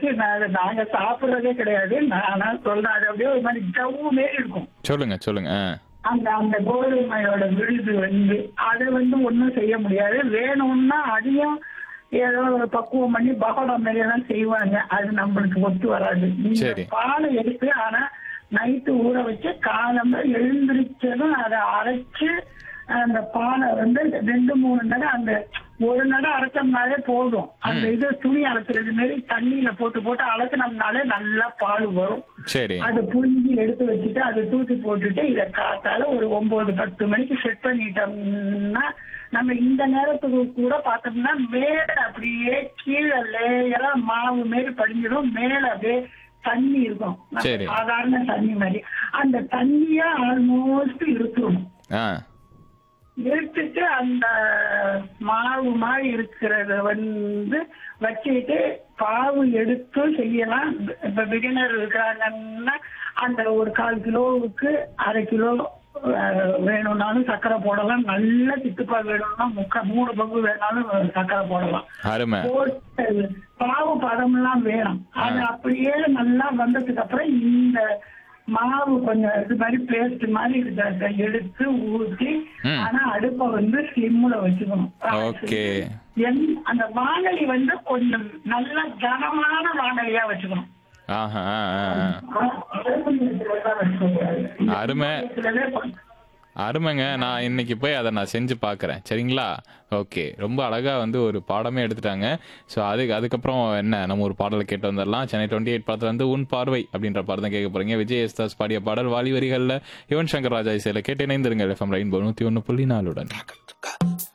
வச்சு நான் அதை நாங்க சாப்பிடுறதே கிடையாது நானா சொல்றேன் அது அப்படியே ஒரு மாதிரி ஜவ்வு மாரி இருக்கும் சொல்லுங்க சொல்லுங்க ஆ அந்த அந்த கோதுமையோட விழுது வந்து அதை வந்து ஒண்ணும் செய்ய முடியாது வேணும்னா அதையும் ஏதோ ஒரு பக்குவம் பண்ணி பகோடா மாதிரி எல்லாம் செய்வாங்க அது நம்மளுக்கு ஒத்து வராது நீங்க சரி. பாலை எடுத்து ஆனா நைட்டு ஊற வச்சு காலம்ப எழுந்திரிச்சதும் அதை அரைச்சு அந்த பாலை வந்து ரெண்டு மூணு நடை அந்த ஒரு நடை அரைச்சோம்னாலே போதும் அந்த இது துணி அரைக்கிறது மாதிரி தண்ணியில போட்டு போட்டு அரைச்சினோம்னாலே நல்லா பால் வரும் சரி அதை புழிஞ்சி எடுத்து வச்சுட்டு அதை தூக்கி போட்டுட்டு இதை காத்தால ஒரு ஒன்பது பத்து மணிக்கு செட் பண்ணிட்டோம்னா நம்ம இந்த நேரத்துக்கு கூட பார்த்தோம்னா மேல அப்படியே கீழே லேயரா மாவு மாரி படிஞ்சிடும் மேல அப்படியே தண்ணி இருக்கும் நம்ம சரி. சாதாரண தண்ணி மாதிரி அந்த தண்ணியா ஆல்மோஸ்ட் இருக்கணும் ஆ எடுத்துட்டு அந்த மாவு மாதிரி இருக்கிறத வந்து வச்சுக்கிட்டு பாவு எடுத்து செய்யலாம் இப்ப பிகினர் இருக்கிறாங்கன்னா அந்த ஒரு கால் கிலோவுக்கு அரை கிலோ அஹ், வேணும்னாலும் சர்க்கரை போடலாம் நல்ல திட்டுப்பால் வேணும்னா முக்கா மூணு பங்கு வேணாலும் சர்க்கரை போடலாம் அருமை போட்டு பாவு பதம்லாம் வேணும் அது அப்படியே நல்லா வந்ததுக்கு அப்புறம் இந்த மாவு கொஞ்சம் இது மாதிரி பேஸ்ட் மாதிரி இருக்கிறத எடுத்து ஊற்றி ம். ஆனா அடுப்பை வந்து ஸ்லிம்ல வச்சுக்கணும் Okay. என்- அந்த வானொலி வந்து கொஞ்சம் நல்ல கனமான வானொலியா வச்சுக்கணும் ஆஹா ஆ, ஆ, ஆ. அலுமினியத்துலதான் வச்சுக்கக்கூடாது. அருமை. இதுலவே கொஞ்சம் அருமைங்க நான் இன்னைக்கு போய் அதை நான் செஞ்சு பார்க்குறேன் சரிங்களா ஓகே ரொம்ப அழகாக வந்து ஒரு பாடமே எடுத்துட்டாங்க ஸோ அதுக்கு அதுக்கப்புறம் என்ன நம்ம ஒரு பாடலை கேட்டு வந்துடலாம் சென்னை டுவெண்ட்டி எயிட் படத்துல வந்து உன் பார்வை அப்படின்ற பாடம் தான் கேட்க போறீங்க விஜய் எஸ்தாஸ் பாடிய பாடல் வாலி வரிகளில் யுவன் சங்கர் ராஜா இசையில் கேட்டு இணைந்திருங்க எஃப்எம் ரெயின்போ நூற்றி ஒன்று புள்ளி நாலுடன்